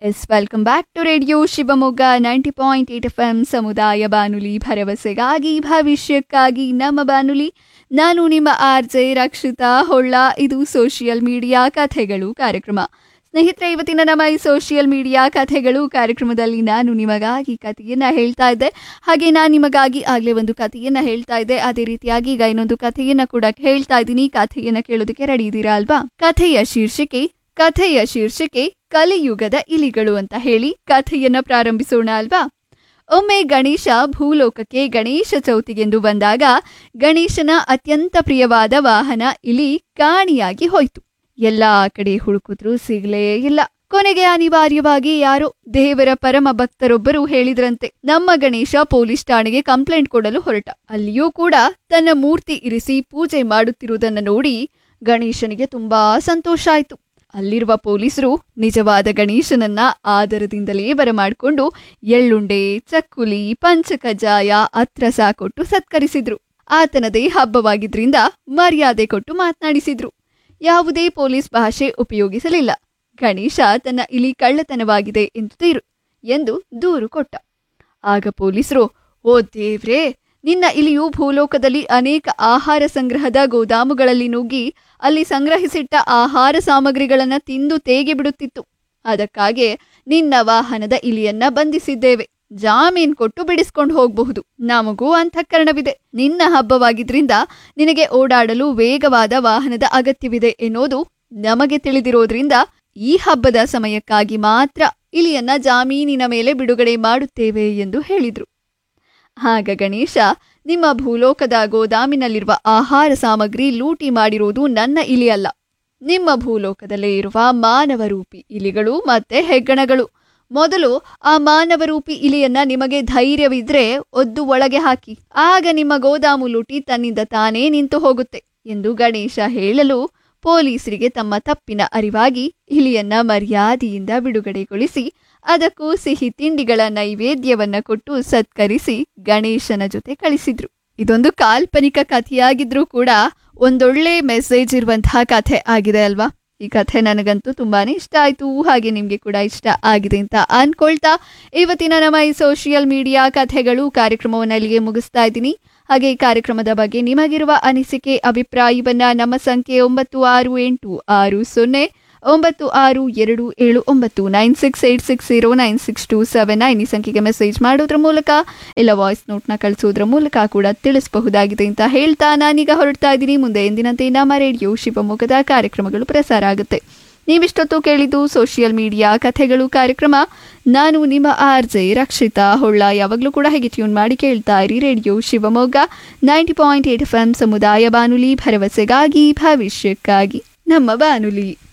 S welcome back to radio Shivamogga ninety point eight F M ಸಮುದಾಯ ಬಾನುಲಿ ಭರವಸೆಗಾಗಿ ಭವಿಷ್ಯಕ್ಕಾಗಿ ನಮ್ಮ ಬಾನುಲಿ ನಾನು ನಿಮ್ಮ ಆರ್ ಜೆ ರಕ್ಷಿತಾ ಹೊಳ್ಳ ಇದು ಸೋಷಿಯಲ್ ಮೀಡಿಯಾ ಕಥೆಗಳು ಕಾರ್ಯಕ್ರಮ ಸ್ನೇಹಿತರೆ ಇವತ್ತಿನ ನಮ್ಮ ಈ ಸೋಷಿಯಲ್ ಮೀಡಿಯಾ ಕಥೆಗಳು ಕಾರ್ಯಕ್ರಮದಲ್ಲಿ ನಾನು ನಿಮಗಾಗಿ ಕಥೆಯನ್ನ ಹೇಳ್ತಾ ಇದ್ದೆ ಹಾಗೆ ನಾನು ನಿಮಗಾಗಿ ಆಗಲೇ ಒಂದು ಕಥೆಯನ್ನ ಹೇಳ್ತಾ ಇದ್ದೆ ಅದೇ ರೀತಿಯಾಗಿ ಈಗ ಇನ್ನೊಂದು ಕಥೆಯನ್ನ ಕೂಡ ಹೇಳ್ತಾ ಇದ್ದೀನಿ ಕಥೆಯನ್ನ ಕೇಳೋದಕ್ಕೆ ರೆಡಿ ಇದ್ದೀರಾ ಅಲ್ವಾ ಕಥೆಯ ಶೀರ್ಷಿಕೆ ಕಥೆಯ ಶೀರ್ಷಿಕೆ ಕಲಿಯುಗದ ಇಲಿಗಳು ಅಂತ ಹೇಳಿ ಕಥೆಯನ್ನ ಪ್ರಾರಂಭಿಸೋಣ ಅಲ್ವಾ ಒಮ್ಮೆ ಗಣೇಶ ಭೂಲೋಕಕ್ಕೆ ಗಣೇಶ ಚೌತಿಗೆಂದು ಬಂದಾಗ ಗಣೇಶನ ಅತ್ಯಂತ ಪ್ರಿಯವಾದ ವಾಹನ ಇಲಿ ಕಾಣಿಯಾಗಿ ಹೋಯ್ತು ಎಲ್ಲಾ ಕಡೆ ಹುಡುಕಿದ್ರೂ ಸಿಗ್ಲೇ ಇಲ್ಲ ಕೊನೆಗೆ ಅನಿವಾರ್ಯವಾಗಿ ಯಾರೋ ದೇವರ ಪರಮ ಭಕ್ತರೊಬ್ಬರು ಹೇಳಿದ್ರಂತೆ ನಮ್ಮ ಗಣೇಶ ಪೊಲೀಸ್ ಠಾಣೆಗೆ ಕಂಪ್ಲೇಂಟ್ ಕೊಡಲು ಹೊರಟ ಅಲ್ಲಿಯೂ ಕೂಡ ತನ್ನ ಮೂರ್ತಿ ಇರಿಸಿ ಪೂಜೆ ಮಾಡುತ್ತಿರುವುದನ್ನ ನೋಡಿ ಗಣೇಶನಿಗೆ ತುಂಬಾ ಸಂತೋಷ ಆಯ್ತು ಅಲ್ಲಿರುವ ಪೊಲೀಸರು ನಿಜವಾದ ಗಣೇಶನನ್ನ ಆದರದಿಂದಲೇ ಬರಮಾಡಿಕೊಂಡು ಎಳ್ಳುಂಡೆ ಚಕ್ಕುಲಿ ಪಂಚಕಜ್ಜಾಯ ಅತ್ರಸ ಕೊಟ್ಟು ಸತ್ಕರಿಸಿದ್ರು ಆತನದೇ ಹಬ್ಬವಾಗಿದ್ರಿಂದ ಮರ್ಯಾದೆ ಕೊಟ್ಟು ಮಾತನಾಡಿಸಿದ್ರು ಯಾವುದೇ ಪೊಲೀಸ್ ಭಾಷೆ ಉಪಯೋಗಿಸಲಿಲ್ಲ ಗಣೇಶ ತನ್ನ ಇಲಿ ಕಳ್ಳತನವಾಗಿದೆ ಎಂದು ತೀರು ಎಂದು ದೂರು ಕೊಟ್ಟ ಆಗ ಪೊಲೀಸರು ಓ ದೇವ್ರೇ ನಿನ್ನ ಇಲಿಯು ಭೂಲೋಕದಲ್ಲಿ ಅನೇಕ ಆಹಾರ ಸಂಗ್ರಹದ ಗೋದಾಮುಗಳಲ್ಲಿ ನುಗ್ಗಿ ಅಲ್ಲಿ ಸಂಗ್ರಹಿಸಿಟ್ಟ ಆಹಾರ ಸಾಮಗ್ರಿಗಳನ್ನ ತಿಂದು ತೇಗಿ ಬಿಡುತ್ತಿತ್ತು ಅದಕ್ಕಾಗಿ ನಿನ್ನ ವಾಹನದ ಇಲಿಯನ್ನ ಬಂಧಿಸಿದ್ದೇವೆ ಜಾಮೀನ್ ಕೊಟ್ಟು ಬಿಡಿಸ್ಕೊಂಡು ಹೋಗಬಹುದು ನಮಗೂ ಅಂತಃಕರಣವಿದೆ ನಿನ್ನ ಹಬ್ಬವಾಗಿದ್ರಿಂದ ನಿನಗೆ ಓಡಾಡಲು ವೇಗವಾದ ವಾಹನದ ಅಗತ್ಯವಿದೆ ಎನ್ನುವುದು ನಮಗೆ ತಿಳಿದಿರೋದ್ರಿಂದ ಈ ಹಬ್ಬದ ಸಮಯಕ್ಕಾಗಿ ಮಾತ್ರ ಇಲಿಯನ್ನ ಜಾಮೀನಿನ ಮೇಲೆ ಬಿಡುಗಡೆ ಮಾಡುತ್ತೇವೆ ಎಂದು ಹೇಳಿದ್ರು ಆಗ ಗಣೇಶ ನಿಮ್ಮ ಭೂಲೋಕದ ಗೋದಾಮಿನಲ್ಲಿರುವ ಆಹಾರ ಸಾಮಗ್ರಿ ಲೂಟಿ ಮಾಡಿರುವುದು ನನ್ನ ಇಲಿ ಅಲ್ಲ ನಿಮ್ಮ ಭೂಲೋಕದಲ್ಲೇ ಇರುವ ಮಾನವರೂಪಿ ಇಲಿಗಳು ಮತ್ತೆ ಹೆಗ್ಗಣಗಳು ಮೊದಲು ಆ ಮಾನವರೂಪಿ ಇಲಿಯನ್ನ ನಿಮಗೆ ಧೈರ್ಯವಿದ್ರೆ ಒದ್ದು ಒಳಗೆ ಹಾಕಿ ಆಗ ನಿಮ್ಮ ಗೋದಾಮು ಲೂಟಿ ತನ್ನಿಂದ ತಾನೇ ನಿಂತು ಹೋಗುತ್ತೆ ಎಂದು ಗಣೇಶ ಹೇಳಲು ಪೊಲೀಸರಿಗೆ ತಮ್ಮ ತಪ್ಪಿನ ಅರಿವಾಗಿ ಇಲಿಯನ್ನ ಮರ್ಯಾದೆಯಿಂದ ಬಿಡುಗಡೆಗೊಳಿಸಿ ಅದಕ್ಕೂ ಸಿಹಿ ತಿಂಡಿಗಳ ನೈವೇದ್ಯವನ್ನ ಕೊಟ್ಟು ಸತ್ಕರಿಸಿ ಗಣೇಶನ ಜೊತೆ ಕಳಿಸಿದ್ರು ಇದೊಂದು ಕಾಲ್ಪನಿಕ ಕಥೆಯಾಗಿದ್ರೂ ಕೂಡ ಒಂದೊಳ್ಳೆ ಮೆಸೇಜ್ ಇರುವಂತಹ ಕಥೆ ಆಗಿದೆ ಅಲ್ವಾ ಈ ಕಥೆ ನನಗಂತೂ ತುಂಬಾನೇ ಇಷ್ಟ ಆಯ್ತು ಹಾಗೆ ನಿಮ್ಗೆ ಕೂಡ ಇಷ್ಟ ಆಗಿದೆ ಅಂತ ಅನ್ಕೊಳ್ತಾ ಇವತ್ತಿನ ನಮ್ಮ ಈ ಸೋಷಿಯಲ್ ಮೀಡಿಯಾ ಕಥೆಗಳು ಕಾರ್ಯಕ್ರಮವನ್ನು ಅಲ್ಲಿಗೆ ಮುಗಿಸ್ತಾ ಇದ್ದೀನಿ ಹಾಗೆ ಈ ಕಾರ್ಯಕ್ರಮದ ಬಗ್ಗೆ ನಿಮಗಿರುವ ಅನಿಸಿಕೆ ಅಭಿಪ್ರಾಯವನ್ನ ನಮ್ಮ ಸಂಖ್ಯೆ ಒಂಬತ್ತು ಆರು ಎಂಟು ಆರು ಸೊನ್ನೆ ಒಂಬತ್ತು ಆರು ಎರಡು ಏಳು ಒಂಬತ್ತು nine six eight six zero nine six two seven nine ಈ ಸಂಖ್ಯೆಗೆ ಮೆಸೇಜ್ ಮಾಡೋದ್ರ ಮೂಲಕ ಇಲ್ಲ ವಾಯ್ಸ್ ನೋಟ್ನ ಕಳಿಸೋದ್ರ ಮೂಲಕ ಕೂಡ ತಿಳಿಸಬಹುದಾಗಿದೆ ಅಂತ ಹೇಳ್ತಾ ನಾನೀಗ ಹೊರಡ್ತಾ ಇದ್ದೀನಿ ಮುಂದೆ ಎಂದಿನಂತೆ ನಮ್ಮ ರೇಡಿಯೋ ಶಿವಮೊಗ್ಗದ ಕಾರ್ಯಕ್ರಮಗಳು ಪ್ರಸಾರ ಆಗುತ್ತೆ ನೀವಿಷ್ಟೊತ್ತು ಕೇಳಿದ್ದು ಸೋಷಿಯಲ್ ಮೀಡಿಯಾ ಕಥೆಗಳು ಕಾರ್ಯಕ್ರಮ ನಾನು ನಿಮ್ಮ ಆರ್ ಜೆ ರಕ್ಷಿತಾ ಹೊಳ್ಳ ಯಾವಾಗಲೂ ಕೂಡ ಹೇಗೆ ಟ್ಯೂನ್ ಮಾಡಿ ಕೇಳ್ತಾ ಇರಿ radio Shivamogga ninety point eight F M ಸಮುದಾಯ ಬಾನುಲಿ ಭರವಸೆಗಾಗಿ ಭವಿಷ್ಯಕ್ಕಾಗಿ ನಮ್ಮ ಬಾನುಲಿ